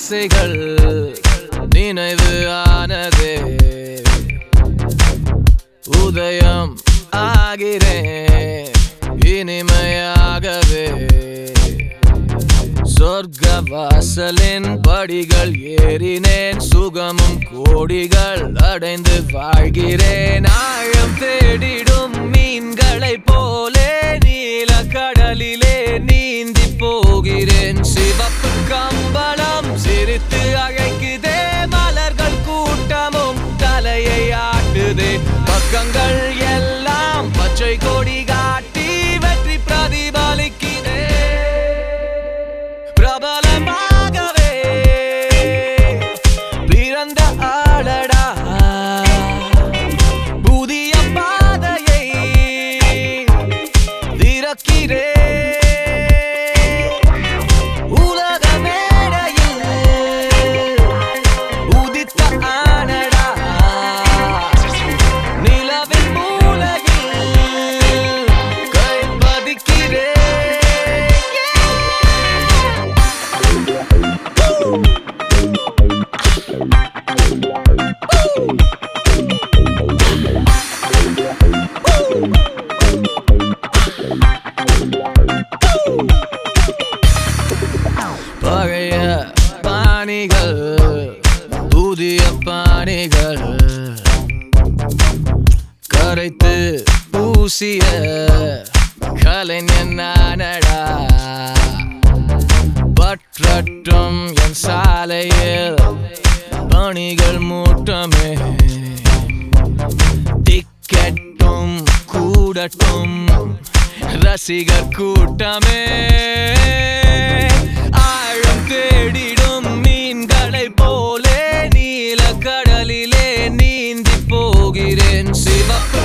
ஆசைகள் நினைவு ஆனதே உதயம் ஆகிறேன் இனிமையாகவே சொர்க்க வாசலின் படிகள் ஏறினேன் சுகமும் கோடிகள் அடைந்து வாழ்கிறேன் ஆழம் தேடிடும் மீன்களைப் போலே நீல கடலிலே நீந்தி போகிறேன் சிவப்பு கம்பளம் சிரித்து அழைக்குதே மலர்கள் கூட்டமும் தலையை ஆட்டுதே பக்கங்கள் எல்லாம் பச்சை கொடி காட்டி வெற்றி பிரதிபலிக்கிறே பிரபலமாகவே பிறந்த ஆளடா புதிய பாதையை திறக்கிறே உலக மேடையில் உதித்த ஆனடா நிலவின் மூலையில் கை பதிக்கிறேன் பழைய பாணிகள் புதிய பாணிகள் கரைத்து பூசிய கலைஞன் நானடா பற்றட்டும் என் சாலையில் பணிகள் மூட்டமே டிக்கெட்டும் கூடட்டும் ரசிகர் கூட்டமே ஆழம் தேடிடும் மீன்களைப் போலே நீல கடலிலே நீந்தி போகிறேன் சிவப்பு